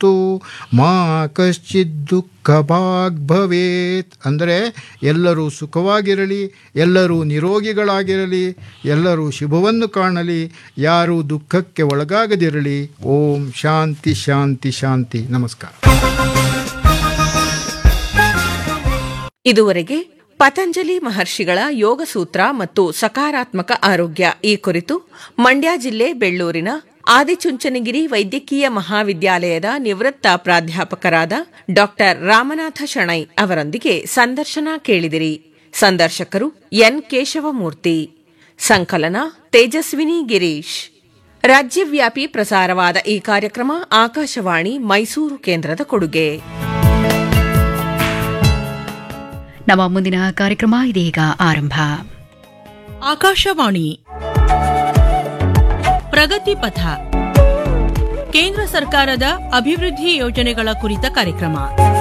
ಸಂತು ಮಾ ಕಶ್ಚಿತ್ ದುಃಖ ಭಾಗ್ ಭವೇತ್ ಅಂದರೆ ಎಲ್ಲರೂ ಸುಖವಾಗಿರಲಿ ಎಲ್ಲರೂ ನಿರೋಗಿಗಳಾಗಿರಲಿ ಎಲ್ಲರೂ ಶುಭವನ್ನು ಕಾಣಲಿ ಯಾರೂ ದುಃಖಕ್ಕೆ ಒಳಗಾಗದಿರಲಿ ಓಂ ಶಾಂತಿ ಶಾಂತಿ ಶಾಂತಿ ನಮಸ್ಕಾರ ಇದುವರೆಗೆ ಪತಂಜಲಿ ಮಹರ್ಷಿಗಳ ಯೋಗಸೂತ್ರ ಮತ್ತು ಸಕಾರಾತ್ಮಕ ಆರೋಗ್ಯ ಈ ಕುರಿತು ಮಂಡ್ಯ ಜಿಲ್ಲೆ ಬೆಳ್ಳೂರಿನ ಆದಿಚುಂಚನಗಿರಿ ವೈದ್ಯಕೀಯ ಮಹಾವಿದ್ಯಾಲಯದ ನಿವೃತ್ತ ಪ್ರಾಧ್ಯಾಪಕರಾದ ಡಾಕ್ಟರ್ ರಾಮನಾಥ ಶಣೈ ಅವರೊಂದಿಗೆ ಸಂದರ್ಶನ ಕೇಳಿದಿರಿ ಸಂದರ್ಶಕರು ಎನ್ ಕೇಶವಮೂರ್ತಿ ಸಂಕಲನ ತೇಜಸ್ವಿನಿ ಗಿರೀಶ್ ರಾಜ್ಯವ್ಯಾಪಿ ಪ್ರಸಾರವಾದ ಈ ಕಾರ್ಯಕ್ರಮ ಆಕಾಶವಾಣಿ ಮೈಸೂರು ಕೇಂದ್ರದ ಕೊಡುಗೆ ನಮ್ಮ ಮುಂದಿನ ಕಾರ್ಯಕ್ರಮ ಇದೀಗ ಆರಂಭ ಆಕಾಶವಾಣಿ ಪ್ರಗತಿ ಪಥ ಕೇಂದ್ರ ಸರ್ಕಾರದ ಅಭಿವೃದ್ಧಿ ಯೋಜನೆಗಳ ಕುರಿತ ಕಾರ್ಯಕ್ರಮ